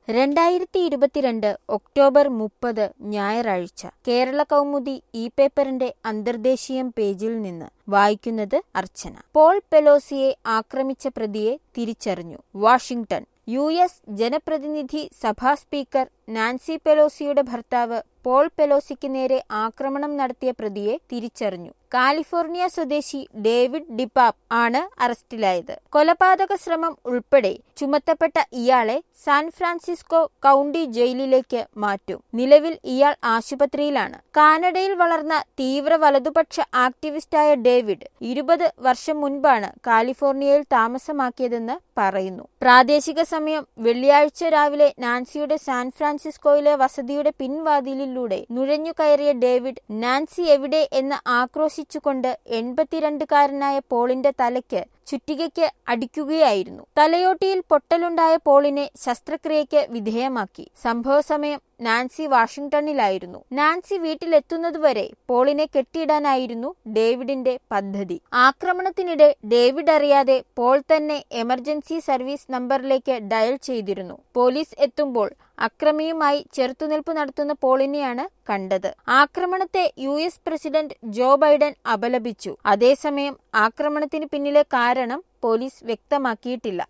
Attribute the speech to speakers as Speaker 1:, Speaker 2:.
Speaker 1: രണ്ടായിരത്തി ഇരുപത്തിരണ്ട് ഒക്ടോബർ മുപ്പത് ഞായറാഴ്ച കേരള കൗമുദി ഇ പേപ്പറിന്റെ അന്തർദേശീയം പേജിൽ നിന്ന് വായിക്കുന്നത് അർച്ചന പോൾ പെലോസിയെ ആക്രമിച്ച പ്രതിയെ തിരിച്ചറിഞ്ഞു വാഷിംഗ്ടൺ യു എസ് ജനപ്രതിനിധി സഭാ സ്പീക്കർ നാൻസി പെലോസിയുടെ ഭർത്താവ് പോൾ പെലോസിക്ക് നേരെ ആക്രമണം നടത്തിയ പ്രതിയെ തിരിച്ചറിഞ്ഞു കാലിഫോർണിയ സ്വദേശി ഡേവിഡ് ഡിപാപ്പ് ആണ് അറസ്റ്റിലായത് കൊലപാതക ശ്രമം ഉൾപ്പെടെ ചുമത്തപ്പെട്ട ഇയാളെ സാൻ ഫ്രാൻസിസ്കോ കൗണ്ടി ജയിലിലേക്ക് മാറ്റും നിലവിൽ ഇയാൾ ആശുപത്രിയിലാണ് കാനഡയിൽ വളർന്ന തീവ്ര വലതുപക്ഷ ആക്ടിവിസ്റ്റായ ഡേവിഡ് ഇരുപത് വർഷം മുൻപാണ് കാലിഫോർണിയയിൽ താമസമാക്കിയതെന്ന് പറയുന്നു പ്രാദേശിക സമയം വെള്ളിയാഴ്ച രാവിലെ നാൻസിയുടെ സാൻ ഫ്രാൻസിസ്കോയിലെ വസതിയുടെ പിൻവാതിലിലൂടെ നുഴഞ്ഞു കയറിയ ഡേവിഡ് നാൻസി എവിടെ എന്ന് ആക്രോശിച്ചുകൊണ്ട് എൺപത്തിരണ്ടുകാരനായ പോളിന്റെ തലയ്ക്ക് ചുറ്റികയ്ക്ക് അടിക്കുകയായിരുന്നു തലയോട്ടിയിൽ പൊട്ടലുണ്ടായ പോളിനെ ശസ്ത്രക്രിയയ്ക്ക് വിധേയമാക്കി സംഭവസമയം നാൻസി വാഷിംഗ്ടണിലായിരുന്നു നാൻസി വീട്ടിലെത്തുന്നതുവരെ പോളിനെ കെട്ടിയിടാനായിരുന്നു ഡേവിഡിന്റെ പദ്ധതി ആക്രമണത്തിനിടെ ഡേവിഡ് അറിയാതെ പോൾ തന്നെ എമർജൻസി സർവീസ് നമ്പറിലേക്ക് ഡയൽ ചെയ്തിരുന്നു പോലീസ് എത്തുമ്പോൾ അക്രമിയുമായി ചെറുത്തുനിൽപ്പ് നടത്തുന്ന പോളിനെയാണ് കണ്ടത് ആക്രമണത്തെ U S president Joe Biden അപലപിച്ചു അതേസമയം ആക്രമണത്തിന് പിന്നിലെ കാരണം പോലീസ് വ്യക്തമാക്കിയിട്ടില്ല